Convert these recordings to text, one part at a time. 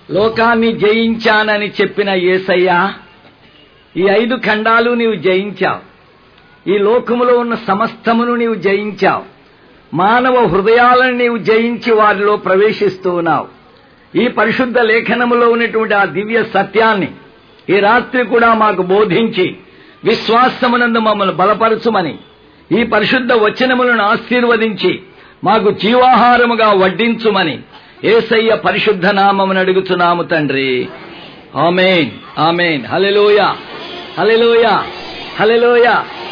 లోకాన్ని జయించానని చెప్పిన యేసయ్య ఈ ఐదు ఖండాలు నీవు జయించావు ఈ లోకములో ఉన్న సమస్తమును నీవు జయించావు మానవ హృదయాలను నీవు జయించి వారిలో ప్రవేశిస్తూ ఉన్నావు ఈ పరిశుద్ధ లేఖనములో ఉన్నటువంటి ఆ దివ్య సత్యాన్ని ఈ రాత్రి కూడా మాకు బోధించి విశ్వాసమునందు మమ్మల్ని బలపరచుమని ఈ పరిశుద్ధ వచనములను ఆశీర్వదించి మాకు జీవాహారముగా వడ్డించుమని ఏసయ్య పరిశుద్ధ నామమును అడుగుతున్నాము తండ్రి amen amen hallelujah hallelujah hallelujah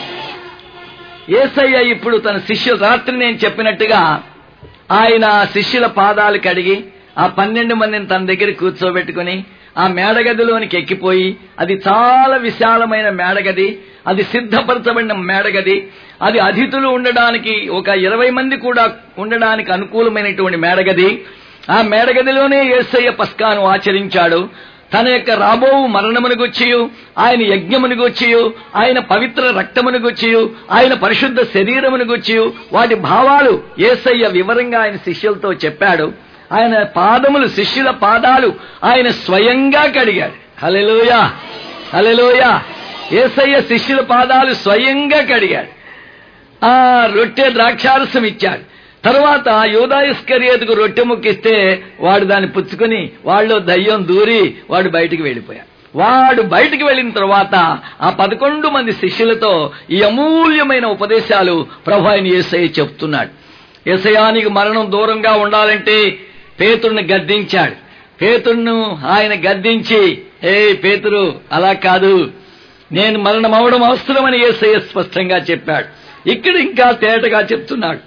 ఏసయ్య ఇప్పుడు తన శిష్యులు రాత్రి నేను చెప్పినట్టుగా ఆయన శిష్యుల పాదాలు కడిగి ఆ పన్నెండు మందిని తన దగ్గర కూర్చోబెట్టుకుని ఆ మేడగదిలోనికి ఎక్కిపోయి అది చాలా విశాలమైన మేడగది అది సిద్ధపరచబడిన మేడగది అది అతిథులు ఉండడానికి ఒక ఇరవై మంది కూడా ఉండడానికి అనుకూలమైనటువంటి మేడగది ఆ మేడగదిలోనే ఏసయ్య పస్కాను ఆచరించాడు తన యొక్క రాబో మరణమును గుచ్చియు ఆయన యజ్ఞమును గుచ్చియు ఆయన పవిత్ర రక్తమును గుచ్చియు ఆయన పరిశుద్ధ శరీరమును గుచ్చియు వాటి భావాలు ఏసయ్య వివరంగా ఆయన శిష్యులతో చెప్పాడు ఆయన పాదములు శిష్యుల పాదాలు ఆయన స్వయంగా కడిగాడు హలెలోయ హలెలోయ ఏసయ్య శిష్యుల పాదాలు స్వయంగా కడిగాడు ఆ రొట్టె ద్రాక్షారసం ఇచ్చాడు తరువాత యోదాయిస్కర్యేతుకు రొట్టె ముక్కిస్తే వాడు దాన్ని పుచ్చుకొని వాళ్ళు దయ్యం దూరి వాడు బయటికి వెళ్ళిపోయాడు వాడు బయటికి వెళ్ళిన తర్వాత ఆ పదకొండు మంది శిష్యులతో ఈ అమూల్యమైన ఉపదేశాలు ప్రభు ఆయన ఏసయ్య చెప్తున్నాడు ఏసయానికి మరణం దూరంగా ఉండాలంటే పేతుడిని గద్దించాడు పేతుడును ఆయన గద్దించి ఏ పేతురు అలా కాదు నేను మరణం అవడం అవసరమని ఏసయ్య స్పష్టంగా చెప్పాడు ఇక్కడ ఇంకా తేటగా చెప్తున్నాడు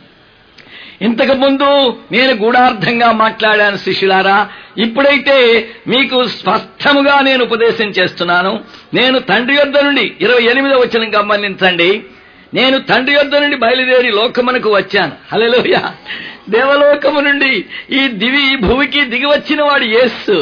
ఇంతకు ముందు నేను గూఢార్థంగా మాట్లాడాను శిష్యులారా ఇప్పుడైతే మీకు స్పష్టముగా నేను ఉపదేశం చేస్తున్నాను నేను తండ్రి యొద్ద నుండి ఇరవై ఎనిమిదో వచ్చిన గమనించండి నేను తండ్రి యొద్ద నుండి బయలుదేరి లోకమునకు వచ్చాను హలెలోయ దేవలోకము నుండి ఈ దివి ఈ భూమికి దిగి వచ్చిన వాడు యేసు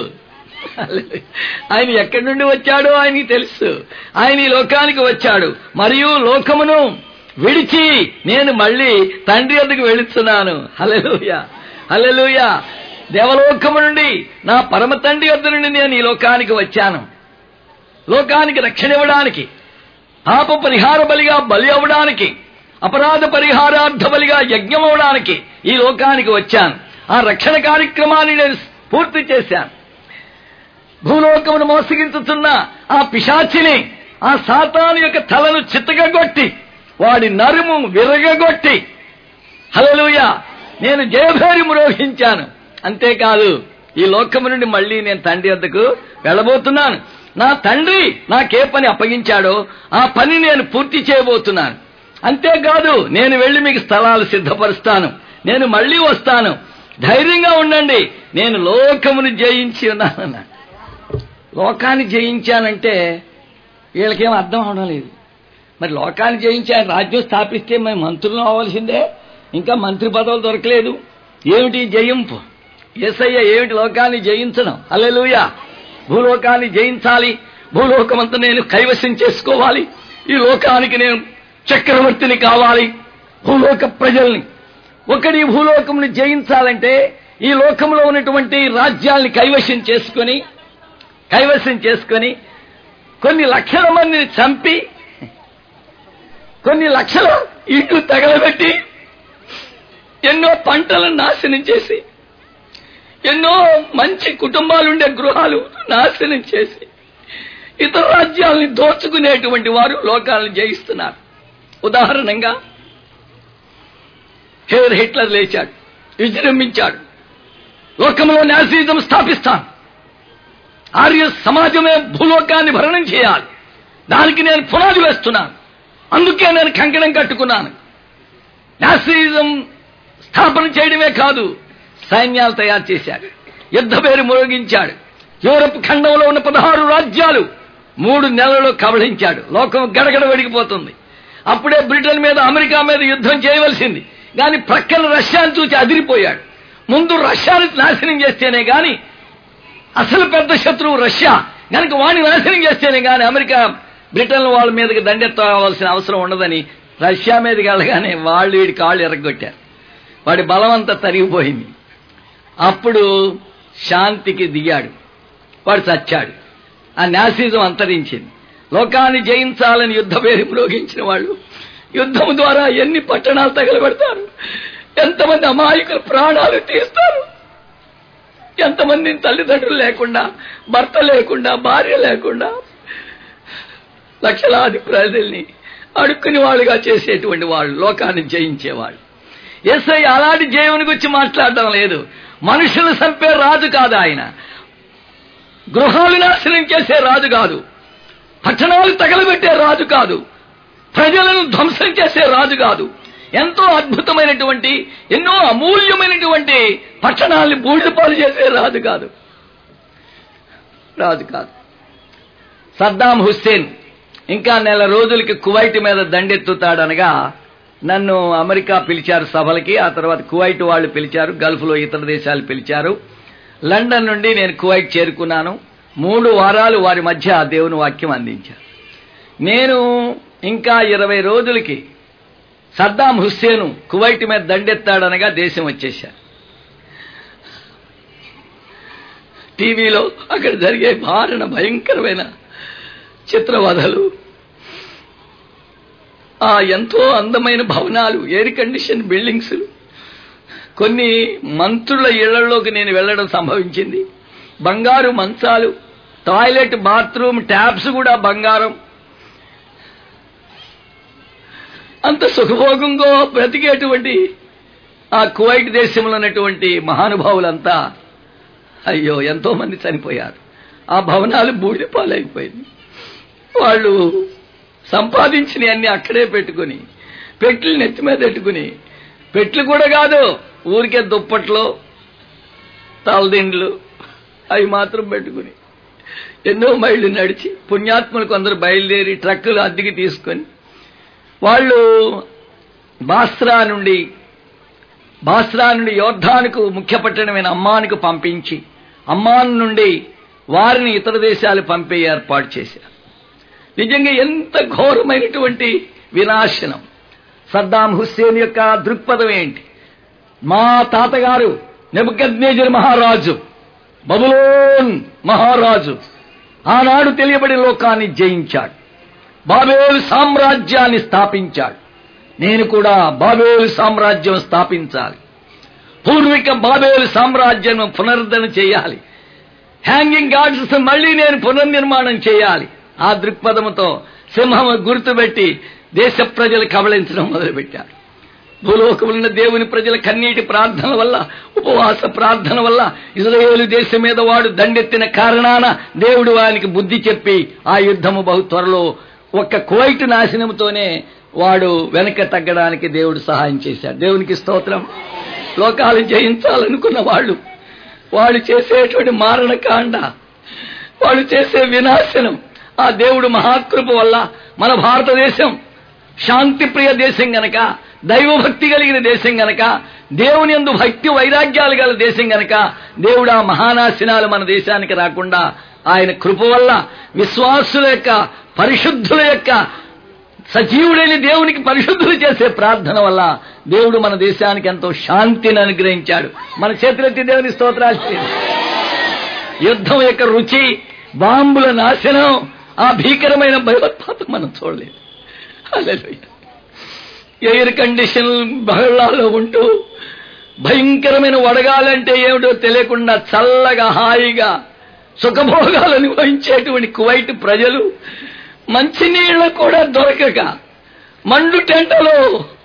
ఆయన ఎక్కడి నుండి వచ్చాడో ఆయనకి తెలుసు ఆయన ఈ లోకానికి వచ్చాడు మరియు లోకమును విడిచి నేను మళ్ళీ తండ్రి వద్దకు వెళుతున్నాను హలెలుయ హలెలుయ దేవలోకము నుండి నా పరమ తండ్రి వద్ద నుండి నేను ఈ లోకానికి వచ్చాను లోకానికి రక్షణ ఇవ్వడానికి పాప పరిహార బలిగా బలి అవ్వడానికి అపరాధ పరిహారార్థ బలిగా యజ్ఞం అవ్వడానికి ఈ లోకానికి వచ్చాను ఆ రక్షణ కార్యక్రమాన్ని నేను పూర్తి చేశాను భూలోకమును మోసగించుతున్న ఆ పిశాచిని ఆ సాతాను యొక్క తలను చిత్తగొట్టి వాడి నరుము విరగగొట్టి హలలుయ నేను జయభేరి మ్రోహించాను అంతేకాదు ఈ లోకము నుండి మళ్ళీ నేను తండ్రి వద్దకు వెళ్ళబోతున్నాను నా తండ్రి నాకే పని అప్పగించాడో ఆ పని నేను పూర్తి చేయబోతున్నాను అంతేకాదు నేను వెళ్లి మీకు స్థలాలు సిద్ధపరుస్తాను నేను మళ్ళీ వస్తాను ధైర్యంగా ఉండండి నేను లోకమును జయించి ఉన్నానన్నాడు లోకాన్ని జయించానంటే వీళ్ళకేం అర్థం అవడం లేదు మరి లోకాన్ని జయించి ఆయన రాజ్యం స్థాపిస్తే మేము మంత్రులు అవ్వాల్సిందే ఇంకా మంత్రి పదవులు దొరకలేదు ఏమిటి జయింపు ఏసయ్య ఏమిటి లోకాన్ని జయించడం అల్లెలుయ భూలోకాన్ని జయించాలి భూలోకమంతా నేను కైవశం చేసుకోవాలి ఈ లోకానికి నేను చక్రవర్తిని కావాలి భూలోక ప్రజల్ని ఒకటి భూలోకముని జయించాలంటే ఈ లోకంలో ఉన్నటువంటి రాజ్యాల్ని కైవశం చేసుకొని కైవశం చేసుకొని కొన్ని లక్షల మందిని చంపి కొన్ని లక్షల ఇల్లు తగలబెట్టి ఎన్నో పంటలను నాశనం చేసి ఎన్నో మంచి కుటుంబాలుండే గృహాలు నాశనం చేసి ఇతర రాజ్యాలని దోచుకునేటువంటి వారు లోకాలను జయిస్తున్నారు ఉదాహరణంగా హేర్ హిట్లర్ లేచాడు విజృంభించాడు లోకంలో నాసిజం స్థాపిస్తాను ఆర్య సమాజమే భూలోకాన్ని భరణం చేయాలి దానికి నేను పునాది వేస్తున్నాను అందుకే నేను కంకణం కట్టుకున్నాను నాసిజం స్థాపన చేయడమే కాదు సైన్యాలు తయారు చేశాడు యుద్ధ పేరు మురోగించాడు యూరప్ ఖండంలో ఉన్న పదహారు రాజ్యాలు మూడు నెలల్లో కబళించాడు లోకం గడగడ వెడిగిపోతుంది అప్పుడే బ్రిటన్ మీద అమెరికా మీద యుద్ధం చేయవలసింది కానీ ప్రక్కన రష్యాను చూసి అదిరిపోయాడు ముందు రష్యాని నాశనం చేస్తేనే గాని అసలు పెద్ద శత్రువు రష్యా కనుక వాడిని నాశనం చేస్తేనే గాని అమెరికా బ్రిటన్ వాళ్ళ మీదకి దండెత్తవలసిన అవసరం ఉండదని రష్యా మీదకి వెళ్ళగానే వాళ్ళు వీడి కాళ్ళు ఎరగొట్టారు వాడి బలం అంతా తరిగిపోయింది అప్పుడు శాంతికి దిగాడు వాడు చచ్చాడు ఆ నాసిజం అంతరించింది లోకాన్ని జయించాలని యుద్ధ పేరు మ్రోగించిన వాళ్ళు యుద్ధం ద్వారా ఎన్ని పట్టణాలు తగలబెడతారు ఎంతమంది అమాయకుల ప్రాణాలు తీస్తారు ఎంతమందిని తల్లిదండ్రులు లేకుండా భర్త లేకుండా భార్య లేకుండా లక్షలాది ప్రజల్ని అడుక్కుని వాళ్ళుగా చేసేటువంటి వాళ్ళు లోకాన్ని జయించేవాళ్ళు ఎస్ఐ అలాంటి జయముని గురించి మాట్లాడడం లేదు మనుషులు చంపే రాజు కాదు ఆయన గృహాలు నాశనం చేసే రాజు కాదు పట్టణాలు తగలబెట్టే రాజు కాదు ప్రజలను ధ్వంసం చేసే రాజు కాదు ఎంతో అద్భుతమైనటువంటి ఎన్నో అమూల్యమైనటువంటి పట్టణాలను బూడిదపాలు చేసే రాజు కాదు రాజు కాదు సద్దాం హుస్సేన్ ఇంకా నెల రోజులకి కువైట్ మీద దండెత్తుతాడనగా నన్ను అమెరికా పిలిచారు సభలకి ఆ తర్వాత కువైట్ వాళ్ళు పిలిచారు గల్ఫ్లో ఇతర దేశాలు పిలిచారు లండన్ నుండి నేను కువైట్ చేరుకున్నాను మూడు వారాలు వారి మధ్య దేవుని వాక్యం అందించారు నేను ఇంకా ఇరవై రోజులకి సద్దాం హుస్సేను కువైట్ మీద దండెత్తాడనగా దేశం వచ్చేశారు టీవీలో అక్కడ జరిగే భారణ భయంకరమైన చిత్రవధలు ఆ ఎంతో అందమైన భవనాలు ఎయిర్ కండిషన్ బిల్డింగ్స్ కొన్ని మంత్రుల ఇళ్లలోకి నేను వెళ్ళడం సంభవించింది బంగారు మంచాలు టాయిలెట్ బాత్రూమ్ ట్యాప్స్ కూడా బంగారం అంత సుఖభోగంగా బ్రతికేటువంటి ఆ కువైట్ దేశంలో ఉన్నటువంటి మహానుభావులంతా అయ్యో ఎంతో మంది చనిపోయారు ఆ భవనాలు బూడిద పాలైపోయింది వాళ్ళు సంపాదించిన అన్ని అక్కడే పెట్టుకుని పెట్లు నెత్తి మీద పెట్టుకుని పెట్లు కూడా కాదు ఊరికే దుప్పట్లో తలదిండ్లు అవి మాత్రం పెట్టుకుని ఎన్నో మైళ్ళు నడిచి పుణ్యాత్ములు కొందరు బయలుదేరి ట్రక్కులు అద్దెకి తీసుకొని వాళ్ళు బాస్రా నుండి బాస్రా నుండి యోర్ధానికి ముఖ్య పట్టణమైన అమ్మానికి పంపించి అమ్మాన్ నుండి వారిని ఇతర దేశాలు పంపే ఏర్పాటు చేశారు నిజంగా ఎంత ఘోరమైనటువంటి వినాశనం సద్దాం హుస్సేన్ యొక్క దృక్పథం ఏంటి మా తాతగారు నెబద్నేజర్ మహారాజు బబులోన్ మహారాజు ఆనాడు తెలియబడి లోకాన్ని జయించాడు బాబేలు సామ్రాజ్యాన్ని స్థాపించాడు నేను కూడా బాబేలు సామ్రాజ్యం స్థాపించాలి పూర్విక బాబేలు సామ్రాజ్యం పునరుద్ధరణ చేయాలి హ్యాంగింగ్ గాడ్స్ మళ్ళీ నేను పునర్నిర్మాణం చేయాలి ఆ దృక్పథంతో సింహం గుర్తుపెట్టి దేశ ప్రజలు కబళించడం మొదలుపెట్టారు భూలోకములున్న దేవుని ప్రజల కన్నీటి ప్రార్థన వల్ల ఉపవాస ప్రార్థన వల్ల ఇజ్రాయేలు దేశం మీద వాడు దండెత్తిన కారణాన దేవుడు వానికి బుద్ధి చెప్పి ఆ యుద్ధము బహు త్వరలో ఒక్క కువైట్ నాశనంతోనే వాడు వెనక తగ్గడానికి దేవుడు సహాయం చేశాడు దేవునికి స్తోత్రం లోకాలు జయించాలనుకున్న వాళ్ళు వాళ్ళు చేసేటువంటి మారణకాండ వాళ్ళు చేసే వినాశనం ఆ దేవుడు మహాకృప వల్ల మన భారతదేశం శాంతిప్రియ దేశం గనక దైవభక్తి కలిగిన దేశం గనక దేవుని ఎందు భక్తి వైరాగ్యాలు గల దేశం గనక దేవుడు ఆ మహానాశనాలు మన దేశానికి రాకుండా ఆయన కృప వల్ల విశ్వాసుల యొక్క పరిశుద్ధుల యొక్క సజీవుడైన దేవునికి పరిశుద్ధులు చేసే ప్రార్థన వల్ల దేవుడు మన దేశానికి ఎంతో శాంతిని అనుగ్రహించాడు మన చేతులెత్తి దేవుని స్తోత్రాలు చేయండి. యుద్ధం యొక్క రుచి బాంబుల నాశనం ఆ భీకరమైన భయోత్పాతం మనం చూడలేదు హల్లెలూయా. ఎయిర్ కండిషన్ బహళాల్లో ఉంటూ భయంకరమైన వడగాలంటే ఏమిటో తెలియకుండా చల్లగా హాయిగా సుఖభోగాలు అనుభవించేటువంటి కువైట్ ప్రజలు మంచినీళ్ళ కూడా దొరకక మండు టెంటలో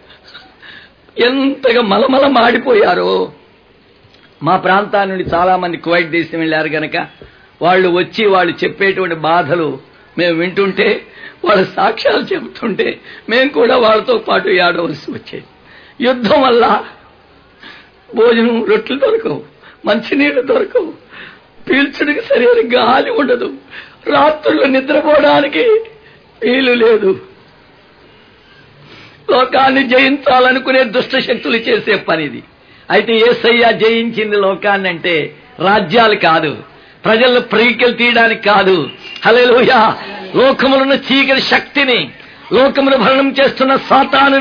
ఎంతగా మలమల మాడిపోయారో మా ప్రాంతాల నుండి చాలా మంది కువైట్ దేశం వెళ్ళారు గనక వాళ్ళు వచ్చి వాళ్ళు చెప్పేటువంటి బాధలు మేము వింటుంటే వాళ్ళ సాక్ష్యాలు చెబుతుంటే మేము కూడా వాళ్ళతో పాటు ఏడవలసి వచ్చేది యుద్ధం వల్ల భోజనం రొట్టెలు దొరకవు మంచినీళ్ళు దొరకవు పీల్చుడికి సరైన గాలి ఉండదు రాత్రులు నిద్రపోవడానికి వీలు లేదు లోకాన్ని జయించాలనుకునే దుష్ట శక్తులు చేసే పనిది అయితే ఏసయ్య జయించింది లోకాన్ని అంటే రాజ్యాలు కాదు ప్రజలను ప్రీకలు తీయడానికి కాదు హల్లెలూయా లోకములను చీకటి శక్తిని లోకమును భరణం చేస్తున్న సాతానును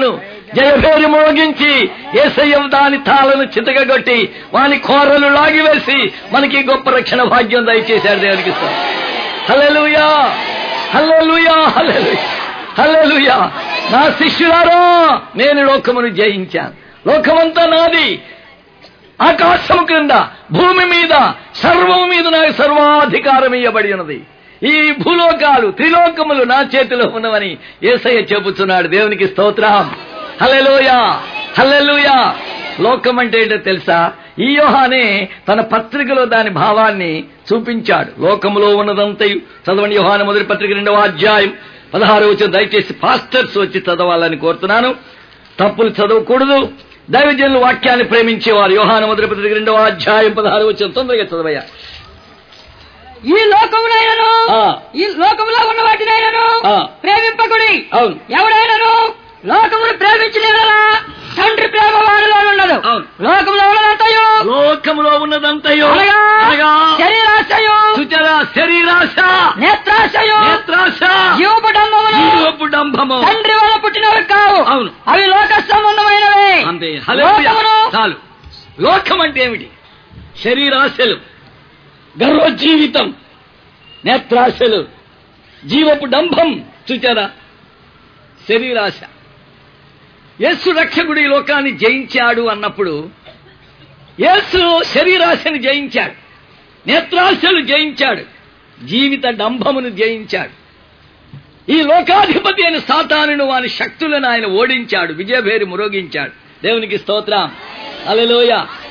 జయభేరి మోగించి ఏసయ్య దాని తాళను చితగొట్టి వాని కోరలు లాగివేసి మనకి గొప్ప రక్షణ భాగ్యం దయచేశాడు దేవునికి హల్లెలూయా హల్లెలూయా హల్లెలూయా హల్లెలూయా నా శిష్యులారా నేను లోకమును జయించాను లోకమంతా నాది ఆకాశము క్రింద భూమి మీద సర్వము మీద నాకు సర్వాధికారం ఇవ్వబడి ఉన్నది ఈ భూలోకాలు త్రిలోకములు నా చేతిలో ఉన్నవని ఏసయ్య చెబుతున్నాడు దేవునికి స్తోత్రం హల్లెలూయా హల్లెలూయా లోకం అంటే ఏంటో తెలుసా ఈ యోహానే తన పత్రికలో దాని భావాన్ని చూపించాడు లోకములో ఉన్నదంతయు చదవండి యోహాన మొదటి పత్రిక రెండవ అధ్యాయం పదహారు వచ్చిన దయచేసి పాస్టర్స్ వచ్చి చదవాలని కోరుతున్నాను తప్పులు చదవకూడదు దైవజనులు వాక్యాన్ని ప్రేమించేవారు యోహాన మొదటి పత్రిక రెండవ అధ్యాయం పదహారు వచ్చిన తొందరగా చదవయ్యా ఈ లోకమునైనను ఆ. ఈ లోకములో ఉన్న వాటినైనను ఆ. ప్రేమింపకుడి అవును ఎవడైనను లోకమును ప్రేమించిన తండ్రి ప్రేమ వారిలో ఉండదు అవును. లోకములో ఉన్నదంతయు లోకములో ఉన్నదంతయో అనగా అనగా శరీరాశయు సుచర శరీరాశ నేత్రాశయు నేత్రాశ జీవపు డంబమును జీవపు డంభము తండ్రి వల్ల పుట్టినవి కావు అవును. అవి లోక సంబంధమైనవి అంతే హల్లెలూయా. లోకమును చాలు లోకం అంటే ఏమిటి శరీరాశలు గర్వ జీవితం నేత్రాశలు జీవపు డంభం చూచారా శరీరాశ యేసు రక్షకుడు ఈ లోకాన్ని జయించాడు అన్నప్పుడు యేసు శరీరాశని జయించాడు నేత్రాశలు జయించాడు జీవిత డంభమును జయించాడు ఈ లోకాధిపతి అయిన సాతానును వాని శక్తులను ఆయన ఓడించాడు విజయభేరి మురోగించాడు దేవునికి స్తోత్రం అలలోయ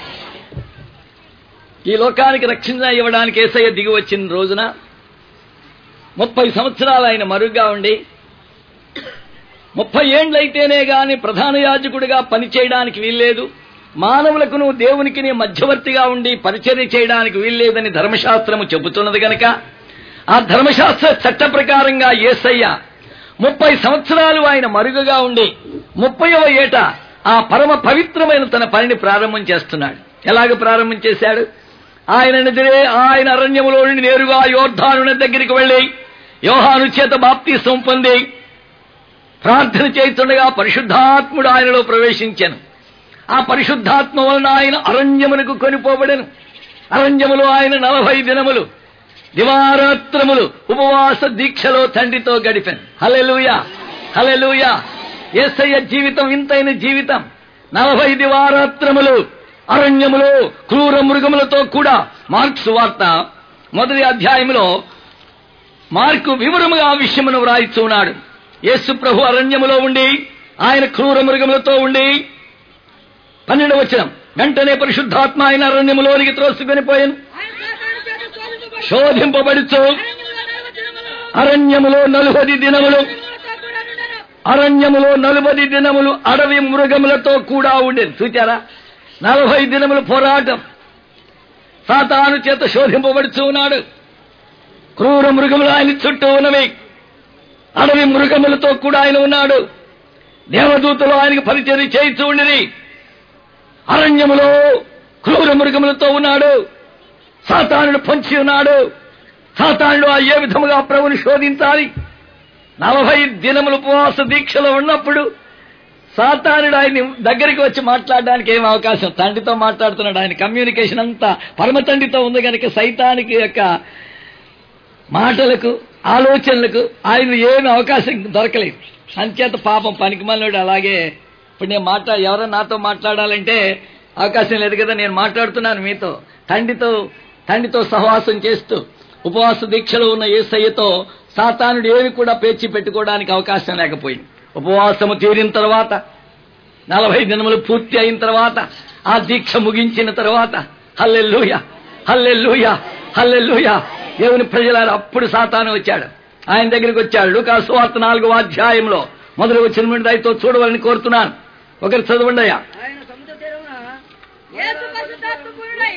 ఈ లోకానికి రక్షణ ఇవ్వడానికి ఏసయ్య దిగి వచ్చిన రోజున ముప్పై సంవత్సరాలు ఆయన మరుగ్గా ఉండి ముప్పై ఏండ్లయితేనే గాని ప్రధాన యాజకుడిగా పనిచేయడానికి వీల్లేదు మానవులకును దేవునికి మధ్యవర్తిగా ఉండి పరిచర్య చేయడానికి వీల్లేదని ధర్మశాస్త్రము చెబుతున్నది గనక ఆ ధర్మశాస్త్ర చట్ట ప్రకారంగా ఏసయ్య ముప్పై సంవత్సరాలు ఆయన మరుగుగా ఉండి ముప్పైవ ఏట ఆ పరమ పవిత్రమైన తన పనిని ప్రారంభం చేస్తున్నాడు ఎలాగ ప్రారంభం చేశాడు ఆయన నిద్రే ఆయన అరణ్యములో నుండి నేరుగా యోర్ధాను దగ్గరికి వెళ్ళి యోహాను చేత బాప్తీసం పొంది ప్రార్థన చేస్తుండగా పరిశుద్ధాత్ముడు ఆయనలో ప్రవేశించాను ఆ పరిశుద్ధాత్మ వలన ఆయన అరణ్యమునకు కొనిపోబడెను అరణ్యములో ఆయన నలభై దినములు దివారాత్రములు ఉపవాస దీక్షలో తండ్రితో గడిపాను హలెలుయా హలెలుయా ఏసయ్య జీవితం ఇంతైన జీవితం నలభై దివారాత్రములు అరణ్యములో క్రూర మృగములతో కూడా మార్క్స్ వార్త మొదటి అధ్యాయంలో మార్కు వివరముగా ఆ విషయమును వ్రాయిస్తున్నాడు యేసు ప్రభు అరణ్యములో ఉండి ఆయన క్రూర మృగములతో ఉండి పన్నెండు వచ్చిన వెంటనే పరిశుద్ధాత్మ ఆయన అరణ్యములోనికి త్రోసుకొని పోయాను శోధింపబడుచు అరణ్యములో నలుబది దినములు అరణ్యములో నలుబది దినములు అడవి మృగములతో కూడా ఉండేది చూచారా నలభై దినములు పోరాటం సాతాను చేత శోధింపబడుచు ఉన్నాడు క్రూర మృగములు ఆయన చుట్టూ ఉన్నవి అడవి మృగములతో కూడా ఆయన ఉన్నాడు దేవదూతలు ఆయనకు పరిచయం చేయిస్తూ ఉండిరి అరణ్యములో క్రూర మృగములతో ఉన్నాడు సాతానుడు పొంచి ఉన్నాడు సాతానుడు ఆ ఏ విధముగా ప్రభుని శోధించాలి నలభై దినములు ఉపవాస దీక్షలో ఉన్నప్పుడు సాతానుడు ఆయన దగ్గరికి వచ్చి మాట్లాడడానికి ఏం అవకాశం తండ్రితో మాట్లాడుతున్నాడు ఆయన కమ్యూనికేషన్ అంతా పరమ తండ్రితో ఉంది కనుక సైతానికి యొక్క మాటలకు ఆలోచనలకు ఆయన ఏమి అవకాశం దొరకలేదు అంచేత పాపం పనికిమాలినోడు అలాగే ఇప్పుడు నేను మాట్లా ఎవరో నాతో మాట్లాడాలంటే అవకాశం లేదు కదా నేను మాట్లాడుతున్నాను మీతో తండ్రితో తండ్రితో సహవాసం చేస్తూ ఉపవాస దీక్షలో ఉన్న ఏసయ్యతో సాతానుడు ఏమి కూడా పేర్చి పెట్టుకోవడానికి అవకాశం లేకపోయింది ఉపవాసము తీరిన తర్వాత నలభై దినములు పూర్తి అయిన తర్వాత ఆ దీక్ష ముగించిన తర్వాత హల్లెల్లుయ హల్లెల్లుయ హల్లెల్లుయ దేవుని ప్రజలారు అప్పుడు సాతాను వచ్చాడు ఆయన దగ్గరికి వచ్చాడు లూకాసు వార్త నాలుగో అధ్యాయంలో మొదలు వచ్చిన నుండి దయతో చూడవాలని కోరుతున్నాను ఒకరు చదవండి అయ్యా ఆయన సముద్ర తీరమున యేసు పరిశుద్ధాత్మ పూర్ణుడై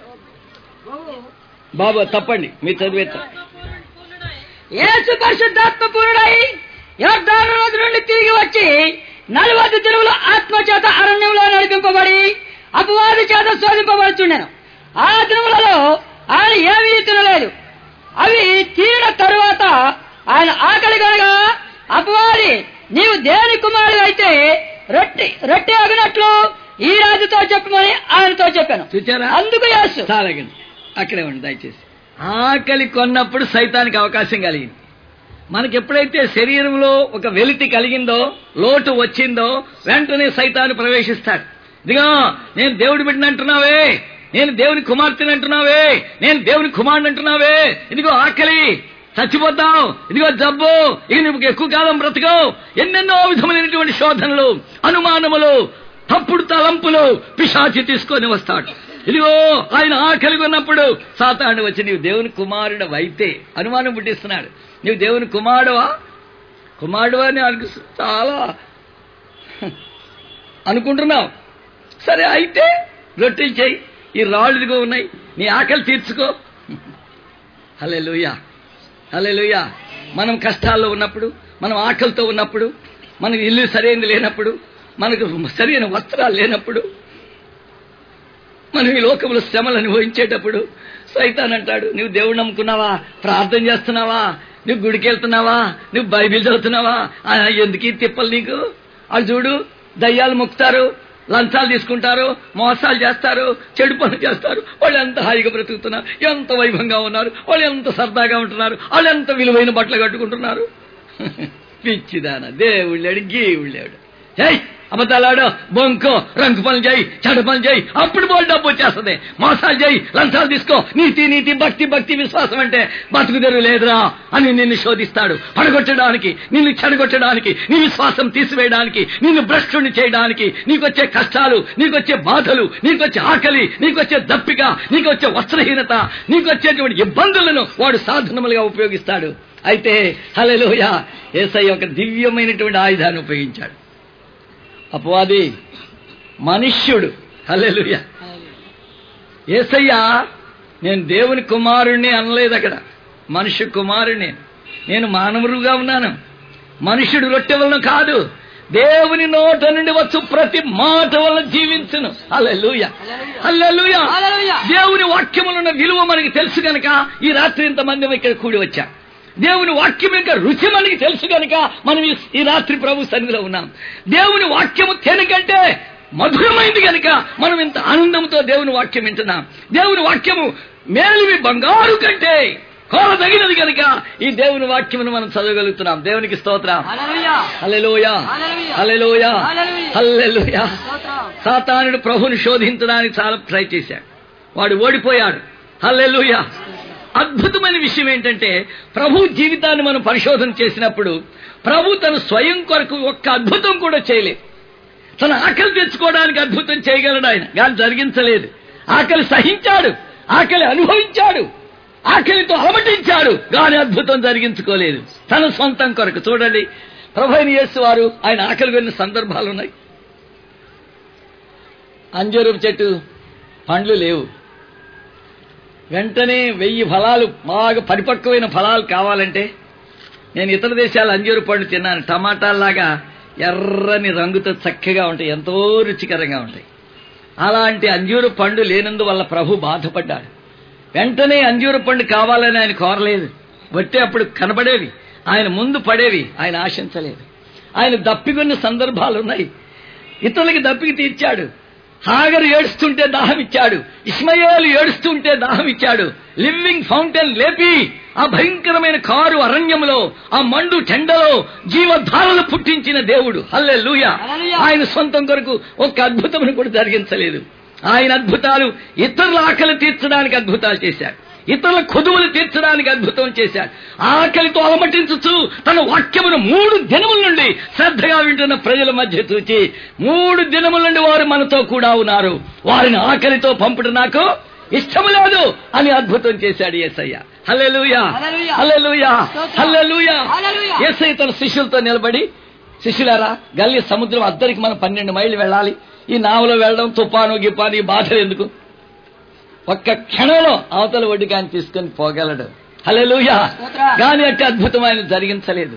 బాబా తప్పండి మీరు చదివేస్తారు యేసు పరిశుద్ధాత్మ పూర్ణుడై యోర్దాను రోజు నుండి తిరిగి వచ్చి నలభై దినములు ఆత్మ చేత అరణ్యంలో నడిపింపబడి అపవాది చేత శోధింపబడుచుండెను ఆ దినములలో ఆయన ఏమీ తినలేదు అవి తీరిన తరువాత ఆయన ఆకలి కనుక అపవాది నీవు దేని కుమారుడు అయితే రొట్టె రొట్టె అగినట్లు ఈ రాజుతో చెప్పమని ఆయనతో చెప్పాను చూచారా అందుకు యేసు చాలగండి అక్కడే ఉండి దయచేసి ఆకలి కొన్నప్పుడు సైతానికి అవకాశం కలిగింది మనకి ఎప్పుడైతే శరీరంలో ఒక వెలితి కలిగిందో లోటు వచ్చిందో వెంటనే సైతాన్ని ప్రవేశిస్తాడు ఇదిగో నేను దేవుడి బిడ్డని అంటున్నావే నేను దేవుని కుమార్తెని అంటున్నావే నేను దేవుని కుమారుని అంటున్నావే ఇదిగో ఆకలి చచ్చిపోతావు ఇదిగో జబ్బు ఇక నువ్వు ఎక్కువ కాలం బ్రతకవు ఎన్నెన్నో విధములైనటువంటి శోధనలు అనుమానములు తప్పుడు తలంపులు పిశాచి తీసుకొని వస్తాడు ఇదిగో ఆయన ఆకలి ఉన్నప్పుడు సాతాను వచ్చి నీవు దేవుని కుమారుడు అయితే అనుమానం పుట్టిస్తున్నాడు నీవు దేవుని కుమారుడువా కుమారుడువా అని అనుకు చాలా అనుకుంటున్నావు సరే అయితే రొట్టెలు చేయి ఈ రాళ్ళు ఇదిగో ఉన్నాయి నీ ఆకలి తీర్చుకో హలే లూయా హలే లూయా మనం కష్టాల్లో ఉన్నప్పుడు మనం ఆకలితో ఉన్నప్పుడు మనకు ఇల్లు సరైనది లేనప్పుడు మనకు సరైన వస్త్రాలు లేనప్పుడు మనం ఈ లోకంలో శ్రమలు అనుభవించేటప్పుడు సైతాన్ అంటాడు నువ్వు దేవుడు నమ్ముకున్నావా ప్రార్థన చేస్తున్నావా నువ్వు గుడికి వెళ్తున్నావా నువ్వు బైబిల్ చదువుతున్నావా ఆ, ఎందుకు ఈ తిప్పలు నీకు అది చూడు దయ్యాలు మొక్కుతారు లంచాలు తీసుకుంటారు మోసాలు చేస్తారు చెడు పనులు చేస్తారు వాళ్ళు ఎంత హాయిగా బ్రతుకుతున్నారు ఎంత వైభవంగా ఉన్నారు వాళ్ళు ఎంత సరదాగా ఉంటున్నారు వాళ్ళు ఎంత విలువైన బట్టలు కట్టుకుంటున్నారు పిచ్చిదాన దేవుళ్ళాడు గీవుళ్ళాడు జై అబద్ధాలాడు బొంకో రంగు పనులు చేయి చెడు పనులు చేయి అప్పుడు బోల్ డబ్బు వచ్చేస్తుంది మోసాలు చేయి లంచాలు తీసుకో నీతి నీతి భక్తి భక్తి విశ్వాసం అంటే బతుకు తెరువు లేదురా అని నిన్ను శోధిస్తాడు పడగొట్టడానికి నిన్ను చెడగొట్టడానికి నీ విశ్వాసం తీసివేయడానికి నిన్ను భ్రష్టుని చేయడానికి నీకొచ్చే కష్టాలు నీకొచ్చే బాధలు నీకొచ్చే ఆకలి నీకొచ్చే దప్పిక నీకొచ్చే వస్త్రహీనత నీకొచ్చేటువంటి ఇబ్బందులను వాడు సాధనములుగా ఉపయోగిస్తాడు అయితే హలెలుయ ఏసై ఒక దివ్యమైనటువంటి ఆయుధాన్ని ఉపయోగించాడు అపవాది మనుష్యుడు హల్లెలూయ ఏసయ్యా నేను దేవుని కుమారుణ్ణి అనలేదు అక్కడ మనుష్య కుమారుణ్ణి నేను మానవుడుగా ఉన్నాను మనుష్యుడు రొట్టె వలన కాదు దేవుని నోట నుండి వచ్చు ప్రతి మాట వలన జీవించును హల్లెలూయ హల్లెలూయ హల్లెలూయా. దేవుని వాక్యములున్న విలువ మనకి తెలుసు గనక ఈ రాత్రి ఇంతమంది ఇక్కడ కూడి వచ్చా దేవుని వాక్యం యొక్క రుచి మనకి తెలుసు గనక మనం ఈ- ఈ రాత్రి ప్రభు సన్నిధిలో ఉన్నాం దేవుని వాక్యము తేనెకంటే మధురమైంది గనక మనం ఇంత ఆనందంతో దేవుని వాక్యం వింటున్నాం దేవుని వాక్యము మేలివి బంగారు కంటే కోరదగినది గనక ఈ దేవుని వాక్యమును మనం చదవగలుగుతున్నాం దేవునికి స్తోత్రం హల్లెలూయా హల్లెలూయా హల్లెలూయా. హల్లెలూయా హల్లెలూయా. హల్లెలూయా స్తోత్రం సాతానుడు ప్రభుని శోధించడానికి చాలా ట్రై చేశాడు వాడు ఓడిపోయాడు హల్లెలూయా అద్భుతమైన విషయం ఏంటంటే ప్రభు జీవితాన్ని మనం పరిశోధన చేసినప్పుడు ప్రభు తన స్వయం కొరకు ఒక్క అద్భుతం కూడా చేయలేదు తన ఆకలి తెచ్చుకోవడానికి అద్భుతం చేయగలడు ఆయన కానీ జరిగించలేదు ఆకలి సహించాడు ఆకలి అనుభవించాడు ఆకలితో అలమటించాడు కానీ అద్భుతం జరిగించుకోలేదు తన సొంతం కొరకు చూడండి ప్రభైన యేసు వారు ఆయన ఆకలి కొన్ని సందర్భాలు ఉన్నాయి అంజూరపు చెట్టు పండ్లు లేవు వెంటనే వెయ్యి ఫలాలు బాగా పరిపక్వమైన ఫలాలు కావాలంటే నేను ఇతర దేశాల అంజూరు పండు తిన్నాను టమాటాల్లాగా ఎర్రని రంగుతో చక్కగా ఉంటాయి ఎంతో రుచికరంగా ఉంటాయి అలాంటి అంజూరు పండు లేనందువల్ల ప్రభు బాధపడ్డాడు వెంటనే అంజూరు పండు కావాలని ఆయన కోరలేదు బట్టి అప్పుడు కనబడేవి ఆయన ముందు పడేవి ఆయన ఆశించలేదు ఆయన దప్పికొన్న సందర్భాలు ఉన్నాయి ఇతరులకి దప్పికి తీర్చాడు హాగరు ఏడుస్తుంటే దాహం ఇచ్చాడు ఇస్మయేలు ఏడుస్తుంటే దాహం ఇచ్చాడు లివింగ్ ఫౌంటైన్ లేపి ఆ భయంకరమైన కారు అరణ్యములో ఆ మండు టెండలో జీవధారలు పుట్టించిన దేవుడు హల్లే హల్లెలూయా. ఆయన సొంతం కొరకు ఒక అద్భుతమును కూడా జరిగించలేదు ఆయన అద్భుతాలు ఇతరుల ఆకలి తీర్చడానికి అద్భుతాలు చేశాడు ఇతరుల కొదువులు తీర్చడానికి అద్భుతం చేశాడు ఆకలితో అలమటించుచు తన వాక్యమును మూడు దినముల నుండి శ్రద్ధగా వింటున్న ప్రజల మధ్య చూచి మూడు దినముల నుండి వారు మనతో కూడా ఉన్నారు వారిని ఆకలితో పంపుట నాకు ఇష్టము లేదు అని అద్భుతం చేశాడు యేసయ్య హల్లెలూయా హల్లెలూయా. హల్లెలూయా స్తోత్రం. హల్లెలూయా హల్లెలూయా. యేసయ్య తన శిష్యులతో నిలబడి శిష్యులారా గల్లి సముద్రం అద్దరికి మనం పన్నెండు మైళ్ళు వెళ్ళాలి ఈ నావలో వెళ్ళడం తుఫాను గిపాను ఈ బాధలు ఎందుకు ఒక్క క్షణంలో అవతల ఒడ్డుకాని తీసుకొని పోగలడు హల్లెలూయా స్తోత్రం. గాని అట్టి అద్భుతం ఆయన జరిగించలేదు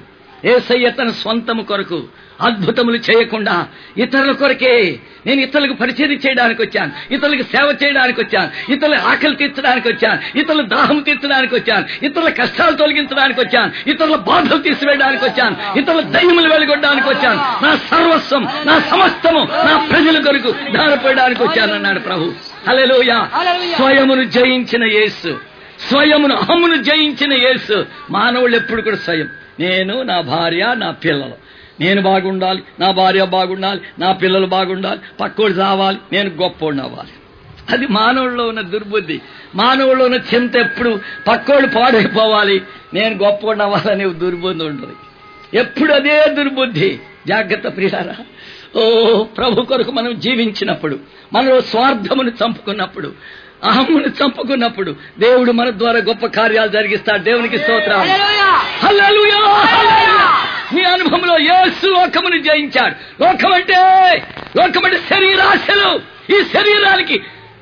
ఏసయ్య తన స్వంతము కొరకు అద్భుతములు చేయకుండా ఇతరుల కొరకే నేను ఇతరులకు పరిచయం చేయడానికి వచ్చాను ఇతరులకు సేవ చేయడానికి వచ్చాను ఇతరుల ఆకలి తీర్చడానికి వచ్చాను ఇతరుల దాహం తీర్చడానికి వచ్చాను ఇతరుల కష్టాలు తొలగించడానికి వచ్చాను ఇతరుల బాధలు తీసివేయడానికి వచ్చాను ఇతరుల దయ్యములు వెలుగొట్టడానికి వచ్చాను నా సర్వస్వం నా సమస్తము నా ప్రజల కొరకు దారిపోయడానికి వచ్చాను అన్నాడు ప్రభు హల్లెలూయా హల్లెలూయా. స్వయమును జయించిన యేసు స్వయమును అహమును జయించిన యేసు మానవుళ్ళు ఎప్పుడు కూడా స్వయం నేను నా భార్య నా పిల్లలు నేను బాగుండాలి నా భార్య బాగుండాలి నా పిల్లలు బాగుండాలి పక్కోడు రావాలి నేను గొప్పోడిని అవ్వాలి అది మానవుల్లో ఉన్న దుర్బుద్ధి మానవుల్లో ఉన్న చింత ఎప్పుడు పక్కోడు పాడైపోవాలి నేను గొప్పోడిని అవ్వాలనే దుర్బుద్ధి ఉంటుంది ఎప్పుడు అదే దుర్బుద్ధి జాగ్రత్త ప్రియారా ఓ ప్రభు కొరకు మనం జీవించినప్పుడు మనలో స్వార్థమును చంపుకున్నప్పుడు అహమ్మును చంపుకున్నప్పుడు దేవుడు మన ద్వారా గొప్ప కార్యాలు జరిగిస్తాడు దేవునికి స్తోత్రం హల్లెలూయా. హల్లెలూయా, హల్లెలూయా. మీ అనుభవంలో యేసు లోకమును జయించాడు లోకం అంటే లోకం అంటే శరీరాశలు ఈ శరీరానికి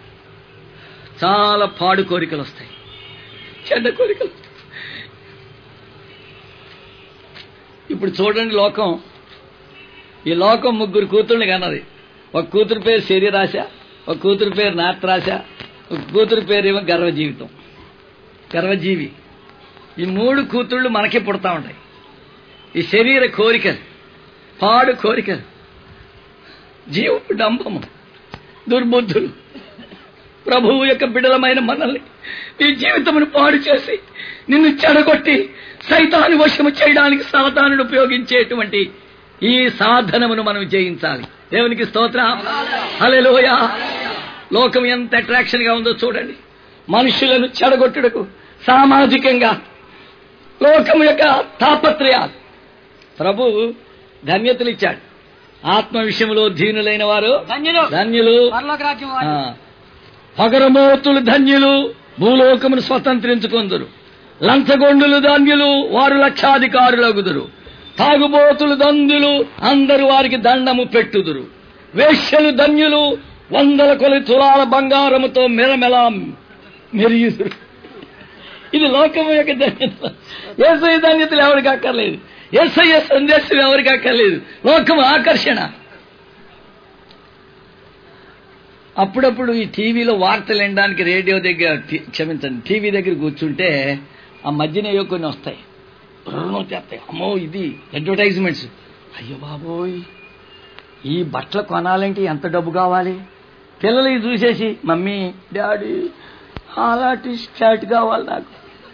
చాలా పాడు కోరికలు వస్తాయి చెడ్డ కోరికలు వస్తాయి. ఇప్పుడు చూడండి లోకం ఈ లోకం ముగ్గురు కూతుర్ని కన్నది ఒక కూతురు పేరు శరీరాశ ఒక కూతురు పేరు నాత్రాశ ఒక కూతురు పేరు ఏమో గర్వ జీవితం గర్వజీవి ఈ మూడు కూతుళ్ళు మనకే పుడతా ఉంటాయి ఈ శరీర కోరికలు పాడు కోరికలు జీవపు డంబము దుర్బుద్ధులు ప్రభువు యొక్క బిడలమైన మనల్ని నీ జీవితమును పాడు చేసి నిన్ను చెడగొట్టి సైతాను వశము చేయడానికి సాతానుడు ఉపయోగించేటువంటి ఈ సాధనమును మనం జయించాలి దేవునికి స్తోత్రం హల్లెలూయా లోకం ఎంత అట్రాక్షన్ గా ఉందో చూడండి మనుషులను చెడగొట్టుటకు సామాజికంగా లోకం యొక్క తాపత్రయాలు ప్రభు ధన్యతలు ఇచ్చాడు ఆత్మ విషయంలో దీనులైన వారు ధన్యులు ధన్యులు పరలోక రాజ్యం ఆ, వారు. పగరమోతులు ధన్యులు భూలోకమును స్వతంత్రించుకొందురు లంచగొండులు ధన్యులు వారు లక్షాధికారులగుదురు తాగుబోతులు ధన్యులు అందరు వారికి దండము పెట్టుదురు వేశ్యలు ధన్యులు వందల కొలి తులాల బంగారముతో మెరమెల మెరియుదురు ఇది లోకము యొక్క ధన్యత ఏసై ధన్యతలు ఎవరికి అక్కర్లేదు ఏసై సందేశం ఎవరికి అక్కర్లేదు లోకము ఆకర్షణ అప్పుడప్పుడు ఈ టీవీలో వార్తలు వినడానికి రేడియో దగ్గర టీ- క్షమించండి టీవీ దగ్గర కూర్చుంటే ఆ మధ్యన ఏవో కొన్ని వస్తాయి బ్రర్రన వచ్చేస్తాయి అమ్మో ఇది అడ్వర్టైజ్మెంట్స్ అయ్యో బాబోయ్ ఈ బట్టలు కొనాలంటే ఎంత డబ్బు కావాలి పిల్లలు ఇది చూసేసి మమ్మీ డాడీ అలాంటి షర్ట్ కావాలి నాకు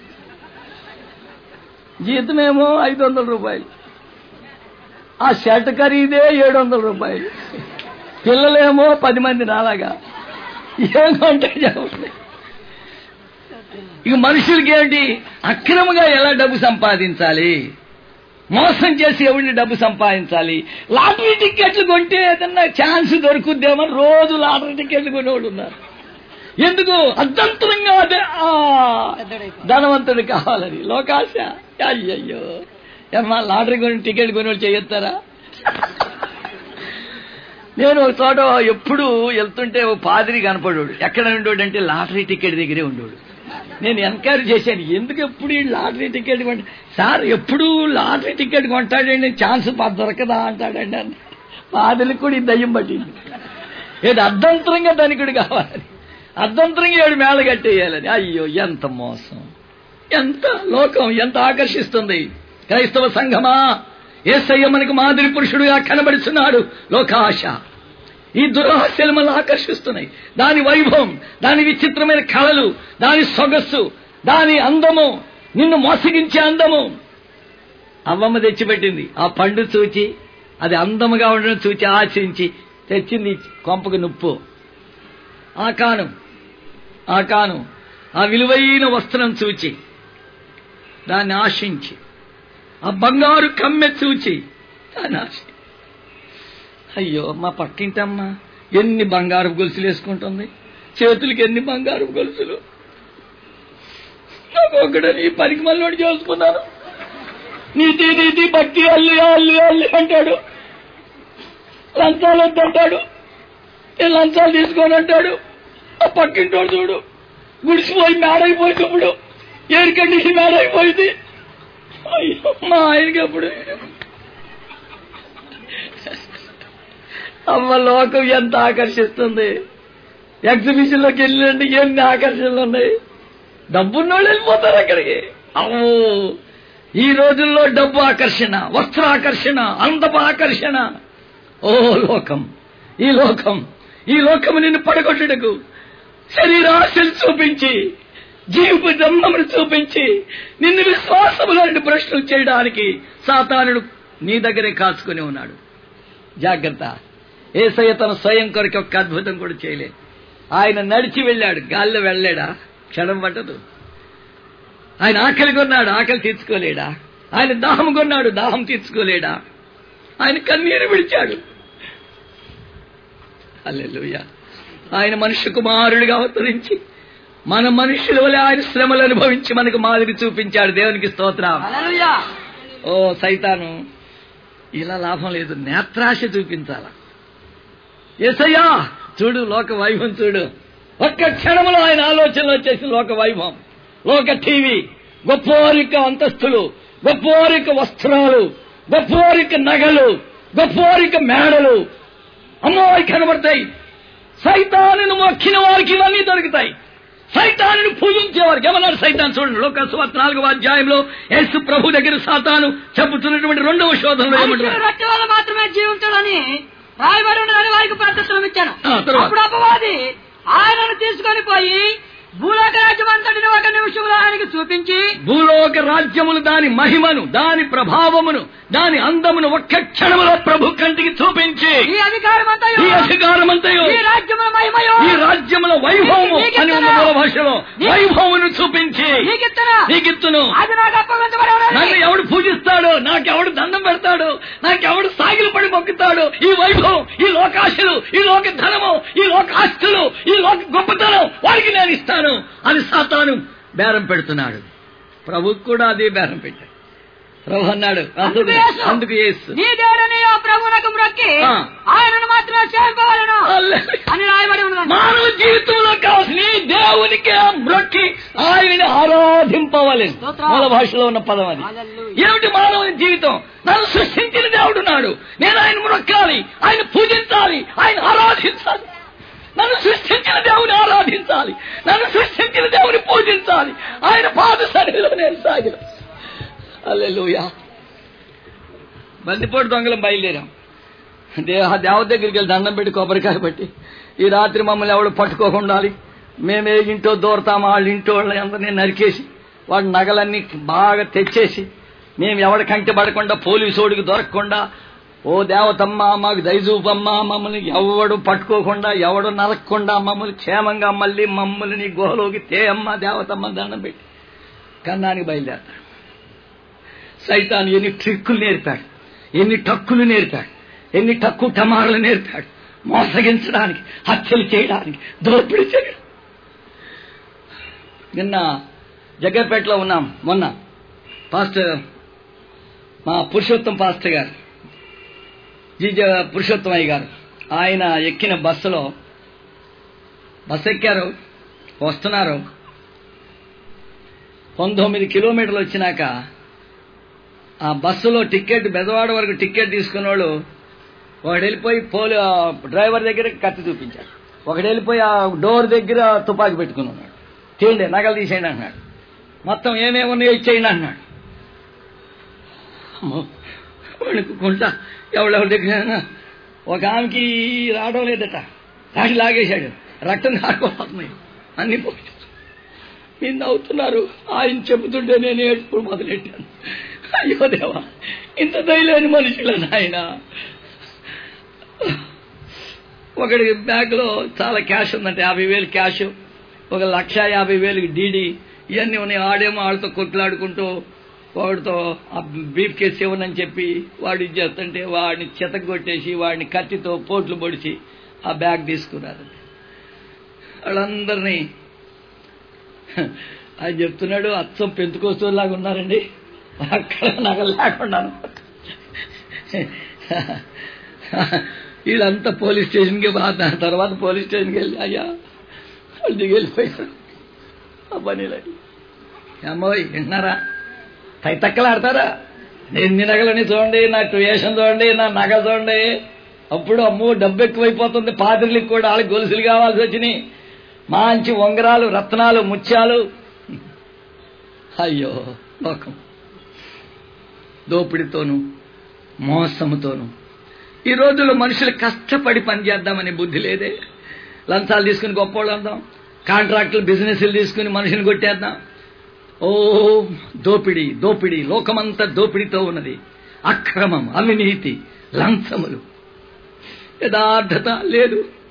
జీతమేమో ఐదు వందల రూపాయలు ఆ షర్ట్ ఖరీదే ఏడు వందల రూపాయలు పిల్లలేమో పది మంది నాలాగా ఏం కొంటాయి చెప్పండి ఇక మనుషులకి ఏంటి అక్రమంగా ఎలా డబ్బు సంపాదించాలి మోసం చేసి ఎవరిని డబ్బు సంపాదించాలి లాటరీ టికెట్లు కొంటే ఏదన్నా ఛాన్స్ దొరుకుద్దేమని రోజు లాటరీ టికెట్లు కొనేవాళ్ళు ఉన్నారు ఎందుకు అర్ధంతరంగా అదే ఆ పెద్దోడైపోయి. ధనవంతుడు కావాలని లోకాశ అయ్యయ్యో ఏమ్మా లాటరీ కొని టికెట్ కొనుగోలు చేయొస్తారా నేను ఒక చోట ఎప్పుడు వెళ్తుంటే ఓ పాదిరి కనపడోడు ఎక్కడ ఉండోడు అంటే లాటరీ టికెట్ దగ్గరే ఉండోడు నేను ఎంక్వైరీ చేశాను ఎందుకు ఎప్పుడు ఈ లాటరీ టికెట్ కొంట సార్ ఎప్పుడు లాటరీ టికెట్ కొంటాడండి ఛాన్స్ దొరకదా అంటాడండి అని పాదిరికి కూడా ఈ దయ్యం పట్టింది ఏది అర్ధంతరంగా ధనికుడు కావాలని అర్ధంతరంగా ఏడు మేళ కట్టేయాలని అయ్యో ఎంత మోసం ఎంత లోకం ఎంత ఆకర్షిస్తుంది క్రైస్తవ సంఘమా ఏసయ్య మనకు మాదిరి పురుషుడుగా కనబడుచున్నాడు లోకాశ ఈ దురాశలు మనల్ని ఆకర్షిస్తున్నాయి దాని వైభవం దాని విచిత్రమైన కళలు దాని సొగస్సు దాని అందము నిన్ను మోసగించే అందము అవ్వమ్మ తెచ్చిపెట్టింది ఆ పండు చూచి అది అందముగా ఉండడం చూచి ఆశించి తెచ్చింది కొంపకు నుప్పు ఆ కాను ఆ కాను ఆ విలువైన వస్త్రం చూచి దాన్ని ఆశించి ఆ బంగారు కమ్మె చూచి దాన్ని ఆశ అయ్యో మా పక్కింటమ్మ ఎన్ని బంగారు గొలుసులు వేసుకుంటుంది చేతులకి ఎన్ని బంగారు గొలుసులు నాకు ఒకడని ఈ పనికి మళ్ళీ చేసుకున్నాను నీతి నీతి భక్తి అల్లి అల్లి అల్లి అంటాడు లంచాలు వద్దంటాడు నేను లంచాలు తీసుకొని అంటాడు ఆ పక్కింటోడు చూడు గుడిసిపోయి మేడైపోయినప్పుడు ఎయిర్ కండిషన్ మేడైపోయింది అయ్యో, మా ఆయనకి అప్పుడు అమ్మ లోకం ఎంత ఆకర్షిస్తుంది ఎగ్జిబిషన్ లోకి వెళ్ళినండి ఎన్ని ఆకర్షణలు ఉన్నాయి డబ్బున్నోళ్ళు వెళ్ళిపోతారు అక్కడికి అమ్మో ఈ రోజుల్లో డబ్బు ఆకర్షణ వస్త్ర ఆకర్షణ అందపు ఆకర్షణ ఓ లోకం ఈ లోకం ఈ లోకము నిన్ను పడగొట్టుటకు శరీరాశలు చూపించి జీవిత జన్మమును చూపించి నిన్ను విశ్వాసములను ప్రశ్నలు చేయడానికి సాతానుడు నీ దగ్గరే కాచుకుని ఉన్నాడు జాగ్రత్త ఏసయ్య తన స్వయం కొరకు ఒక్క అద్భుతం కూడా చేయలే ఆయన నడిచి వెళ్ళాడు గాల్లో వెళ్ళాడా క్షణం పట్టదు ఆయన ఆకలి కొన్నాడు ఆకలి తీర్చుకోలేడా ఆయన దాహం కొన్నాడు దాహం తీర్చుకోలేడా ఆయన కన్నీరు విడిచాడు అల్లెలుయ్య ఆయన మనుష్య కుమారుడిగా అవతరించి మన మనుషుల వల్ల ఆయన శ్రమలు అనుభవించి మనకు మాదిరి చూపించాడు దేవునికి స్తోత్రం హల్లెలూయా ఓ సైతాను ఇలా లాభం లేదు నేత్రాశ చూపించాల ఎసయ్యా చూడు లోక వైభవం చూడు ఒక్క క్షణంలో ఆయన ఆలోచనలు వచ్చేసి లోక వైభవం లోక టీవీ గొప్పోరిక అంతస్తులు గొప్పోరిక వస్త్రాలు గొప్పోరిక నగలు గొప్పోరిక మేడలు అమ్మవారి కనబడతాయి సైతాను మొక్కిన వారికి ఇవన్నీ దొరుకుతాయి సైతాను పూజించే వారికి ఏమన్నారు సైతాన్ చూడండి లోకస్వార్త నాలుగవ అధ్యాయంలో యేసు ప్రభు దగ్గర సాతాను చెబుతున్నటువంటి రెండవ శోధనలో మనుషుడు ఏమంటారు రొట్టె వల్ల మాత్రమే జీవించడని రాయబడి ఉన్నదని వారికి ప్రదర్శనం ఇచ్చాను ఆ, తర్వాత? అప్పుడు అపవాది ఆయనను తీసుకొని పోయి భూలోక రాజ్యం అంతటిని ఒక నిమిషంలో ఆయనకి చూపించి భూలోక రాజ్యములు దాని మహిమను దాని ప్రభావమును దాని అందమును ఒక్క క్షణములో ప్రభు కంటికి చూపించి ఈ అధికారం అంతయు ఈ అధికారమంతయు ఈ రాజ్యముల మహిమయు ఈ రాజ్యముల వైభవము అని ఉన్న మూల భాషలో వైభవమును చూపించి నీకిత్తనా నీకిత్తును అది నాకు అప్పగించబడి ఉన్నది. నన్ను ఎవడు పూజిస్తాడు నాకెవడు దండం పెడతాడు నాకెవడు సాగిలు పడి మొక్కుతాడు ఈ వైభవం ఈ లోకాశలు ఈ లోక ధనము ఈ లోక ఆస్తులు ఈ లోక గొప్పతనం వారికి నేను ఇస్తాను అని సాతాను బేరం పెడుతున్నాడు ప్రభుకు కూడా అదే బేరం పెట్టాడు ప్రభు అన్నాడు అందుకు యేసు. అందుకు యేసు నీ దేవుడని ఆ ప్రభునకు మ్రొక్కి ఆ. ఆయనను మాత్రమే సేవింపవలను హల్లెలూయా. అని రాయబడి ఉన్నది మానవ జీవితంలో కావాల్సిన ఈ దేవునికి మ్రొక్కి ఆయనని ఆరాధింపవలెను స్తోత్రం. మూల భాషలో ఉన్న పదం అది హల్లెలూయా. ఏమిటి మానవుని జీవితం నన్ను సృష్టించిన దేవుడు నాడు నేను ఆయన మొక్కాలి ఆయన పూజించాలి ఆయన ఆరాధించాలి నన్ను సృష్టించిన దేవుని ఆరాధించాలి నన్ను సృష్టించిన దేవుని పూజించాలి ఆయన పాద సన్నిధిలో నేను సాగిన అల్లెలుయా బందిపోటు దొంగలం బయలుదేరాం దేవ దేవ దగ్గరికి వెళ్ళి దండం పెట్టి కొబ్బరికాయ పెట్టి ఈ రాత్రి మమ్మల్ని ఎవడు పట్టుకోకుండా మేము ఏ ఇంటో దూరతాం వాళ్ళ ఇంటో వాళ్ళని అందరినీ నరికేసి వాడి నగలన్నీ బాగా తెచ్చేసి మేము ఎవడి కంటి పడకుండా పోలీసోడికి దొరకకుండా ఓ దేవతమ్మ మాకు దయచూపమ్మ మమ్మల్ని ఎవడు పట్టుకోకుండా ఎవడు నరకకుండా మమ్మల్ని క్షేమంగా మళ్ళీ మమ్మల్ని నీ గుహలోకి తేయమ్మ దేవతమ్మ దండం పెట్టి కన్నానికి బయలుదేరతాడు సైతాన్ ఎన్ని ట్రిక్కులు నేర్పాడు ఎన్ని టక్కులు నేర్పాడు ఎన్ని టక్కు టమారులు నేర్పాడు మోసగించడానికి హత్యలు చేయడానికి దోపిడీ చేయడం నిన్న జగ్గపేటలో ఉన్నాం మొన్న పాస్టర్ మా పురుషోత్తం పాస్టర్ గారు జీజ పురుషోత్తమయ్య గారు ఆయన ఎక్కిన బస్సులో బస్సు ఎక్కారు వస్తున్నారు పంతొమ్మిది కిలోమీటర్లు వచ్చినాక ఆ బస్సులో టికెట్ బెదవాడ వరకు టికెట్ తీసుకున్న వాళ్ళు ఒకడు వెళ్ళిపోయి పోలీ ఆ డ్రైవర్ దగ్గర కత్తి చూపించాడు ఒకడు వెళ్ళిపోయి ఆ డోర్ దగ్గర తుపాకీ పెట్టుకుని ఉన్నాడు తీయండి నగలు తీసేయండి అన్నాడు మొత్తం ఏమేమి ఉన్నాయో ఇచ్చేయండి అన్నాడు అమ్మో, వణుకుకుంటా ఎవడెవరి దగ్గర ఒక ఆమెకి రావడం లేదట రాడి లాగేశాడు రక్తం కారిపోతున్నాయి అన్ని పోయి మీరు నవ్వుతున్నారు ఆయన చెబుతుంటే నేను ఏడుపుడు మొదలెట్టాను అయ్యో దేవా ఇంత దయలేని మనుషుల నాయన ఒకడి బ్యాగ్ లో చాలా క్యాష్ ఉందంటే యాభై వేలు క్యాష్ ఒక లక్ష యాభై వేలు డీడీ ఇవన్నీ ఉన్నాయి ఆడేమో వాళ్ళతో కొట్లాడుకుంటూ వాడితో ఆ బీఫ్ కేసు ఇవ్వనని చెప్పి వాడు ఇది చేస్తుంటే వాడిని చెతకు కొట్టేసి వాడిని కత్తితో పోట్లు పొడిచి ఆ బ్యాగ్ తీసుకున్నారు వాళ్ళందరినీ ఆయన చెప్తున్నాడు అచ్చం పెంతుకోస్తులాగా ఉన్నారండి అక్కడ నగలు లేకున్నాను వీళ్ళంతా పోలీస్ స్టేషన్కి బాగా తర్వాత పోలీస్ స్టేషన్కి వెళ్ళి అయ్యా వాళ్ళు దిగి వెళ్ళిపోయారు ఆ పనిలో అమ్మోయ్ వింటున్నారా తైతక్కలాడతారా ఎన్ని నగలని చూడండి నా వేషం చూడండి నా నగ చూడండి అప్పుడు అమ్మో డబ్బు ఎక్కువైపోతుంది పాత్రలకు కూడా వాళ్ళకి గొలుసులు కావాల్సి వచ్చినాయి మంచి ఉంగరాలు రత్నాలు ముత్యాలు అయ్యో లోకం దోపిడితోనూ మోసముతోనూ ఈ రోజుల్లో మనుషులు కష్టపడి పనిచేద్దామనే బుద్ధి లేదే లంచాలు తీసుకుని గొప్పోళ్ళు అందాం కాంట్రాక్టులు బిజినెస్లు తీసుకుని మనుషుని కొట్టేద్దాం ఓ దోపిడి దోపిడి లోకమంతా దోపిడితో ఉన్నది అక్రమం అవినీతి లంచములు యథార్థత లేదు